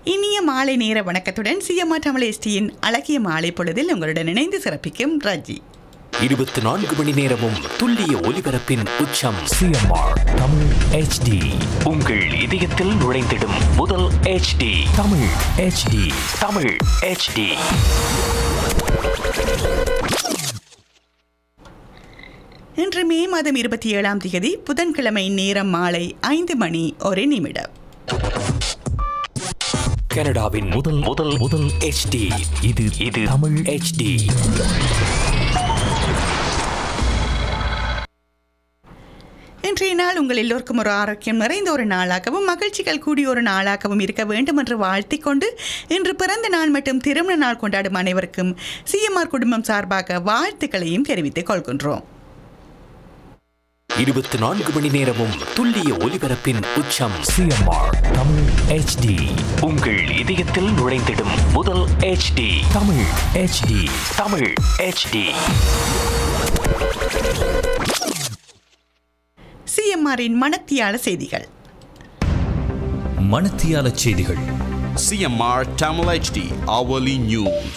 இனிய மாலை நேர வணக்கத்துடன் சிஎம்ஆர் தமிழ் எஸ்டியின் அழகிய மாலை பொழுதில் உங்களுடன் இணைந்து சிறப்பிக்கும் ரஜி இருபத்தி நான்கு மணி நேரமும் துல்லிய ஒலிபரப்பின் உச்சம் சிஎம்ஆர் தமிழ் ஹெச்டி உங்கள் இதயத்தில் நுழைந்திடும் முதல் HD Tamil HD Tamil HD இன்று மே மாதம் இருபத்தி ஏழாம் தேதி புதன்கிழமை நேரம் மாலை ஐந்து மணி ஒரு நிமிடம் கனடாவின் முதல் முதல் முதல் HD இது இது தமிழ் HD இன்றைய நாள் உங்கள் எல்லோருக்கும் ஒரு ஆரோக்கியம் நிறைந்த ஒரு நாளாகவும் மகிழ்ச்சிகள் கூடிய ஒரு நாளாகவும் இருக்க வேண்டும் என்று வாழ்த்திக் கொண்டு இன்று பிறந்த நாள் மற்றும் திருமண நாள் கொண்டாடும் அனைவருக்கும் சிஎம்ஆர் குடும்பம் சார்பாக வாழ்த்துக்களையும் தெரிவித்துக் கொள்கின்றோம் இருபத்தி நான்கு மணி நேரமும் துல்லிய ஒலிபரப்பின் உச்சம் சிஎம்ஆர் தமிழ் ஹெச்டி உங்கள் இதயத்தில் நுழைந்திடும் முதல் HD Tamil HD Tamil HD சிஎம்ஆரின் மனத்தியால செய்திகள் மணத்தியால செய்திகள் CMR Tamil HD hourly news.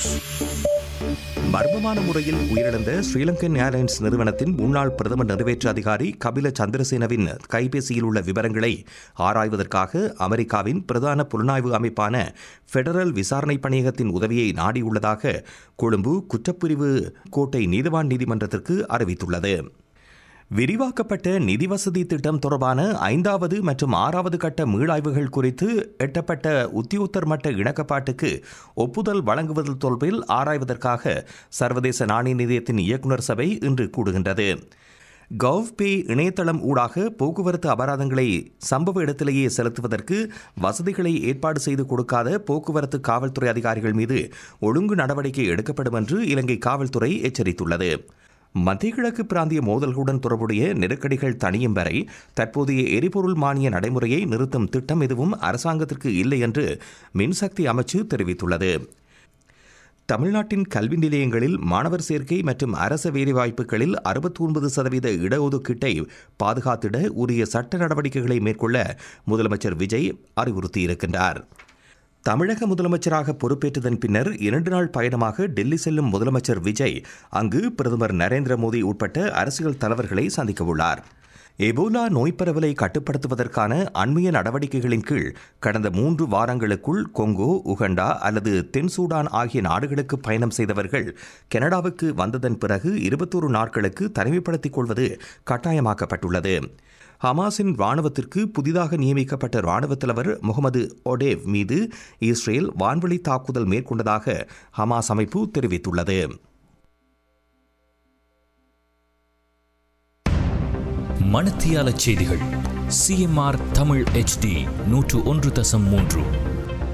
மர்மமான முறையில் உயிரிழந்த ஸ்ரீலங்கன் ஏர்லைன்ஸ் நிறுவனத்தின் முன்னாள் பிரதம நிறைவேற்று அதிகாரி கபில சந்திரசேனவின் கைபேசியில் உள்ள விவரங்களை ஆராய்வதற்காக அமெரிக்காவின் பிரதான புலனாய்வு அமைப்பான ஃபெடரல் விசாரணை பணியகத்தின் உதவியை நாடியுள்ளதாக கொழும்பு குற்றப்பிரிவு கோட்டை நீதிவான் நீதிமன்றத்திற்கு அறிவித்துள்ளது விரிவாக்கப்பட்ட நிதி வசதி திட்டம் தொடர்பான ஐந்தாவது மற்றும் ஆறாவது கட்ட மீளாய்வுகள் குறித்து எட்டப்பட்ட உத்தியோத்தர் மட்ட இணக்கப்பாட்டுக்கு ஒப்புதல் வழங்குவது தொடர்பில் ஆராய்வதற்காக சர்வதேச நாணய நிதியத்தின் இயக்குநர் சபை இன்று கூடுகின்றது கவ்பே இணையதளம் ஊடாக போக்குவரத்து அபராதங்களை சம்பவ இடத்திலேயே செலுத்துவதற்கு வசதிகளை ஏற்பாடு செய்து கொடுக்காத போக்குவரத்து காவல்துறை அதிகாரிகள் மீது ஒழுங்கு நடவடிக்கை எடுக்கப்படும் என்று இலங்கை காவல்துறை எச்சரித்துள்ளது மத்திய கிழக்கு பிராந்திய மோதல்களுடன் தொடர்புடைய நெருக்கடிகள் தணியும் வரை தற்போதைய எரிபொருள் மானிய நடைமுறையை நிறுத்தும் திட்டம் எதுவும் அரசாங்கத்திற்கு இல்லை என்று மின்சக்தி அமைச்சு தெரிவித்துள்ளது தமிழ்நாட்டின் கல்வி நிலையங்களில் மாணவர் சேர்க்கை மற்றும் அரச வேலைவாய்ப்புகளில் அறுபத்தி ஒன்பது சதவீத இடஒதுக்கீட்டை பாதுகாத்திட உரிய சட்ட நடவடிக்கைகளை மேற்கொள்ள முதலமைச்சர் விஜய் அறிவுறுத்தியிருக்கின்றார் தமிழக முதலமைச்சராக பொறுப்பேற்றதன் பின்னர் இரண்டு நாள் பயணமாக டெல்லி செல்லும் முதலமைச்சர் விஜய் அங்கு பிரதமர் நரேந்திர மோடி உட்பட்ட அரசியல் தலைவர்களை சந்திக்கவுள்ளார் எபோலா நோய் பரவலை கட்டுப்படுத்துவதற்கான அண்மைய நடவடிக்கைகளின் கீழ் கடந்த மூன்று வாரங்களுக்குள் கொங்கோ உகண்டா அல்லது தென் சூடான் ஆகிய நாடுகளுக்கு பயணம் செய்தவர்கள் கனடாவுக்கு வந்ததன் பிறகு இருபத்தோரு நாட்களுக்கு தனிமைப்படுத்திக் கொள்வது கட்டாயமாக்கப்பட்டுள்ளது ஹமாஸின் ராணுவத்திற்கு புதிதாக நியமிக்கப்பட்ட ராணுவ தலைவர் முகமது ஒடேவ் மீது இஸ்ரேல் வான்வழி தாக்குதல் மேற்கொண்டதாக ஹமாஸ் அமைப்பு தெரிவித்துள்ளது மணத்தியால செய்திகள் சிஎம்ஆர் தமிழ் ஹெச்டி நூற்று ஒன்று தசம் மூன்று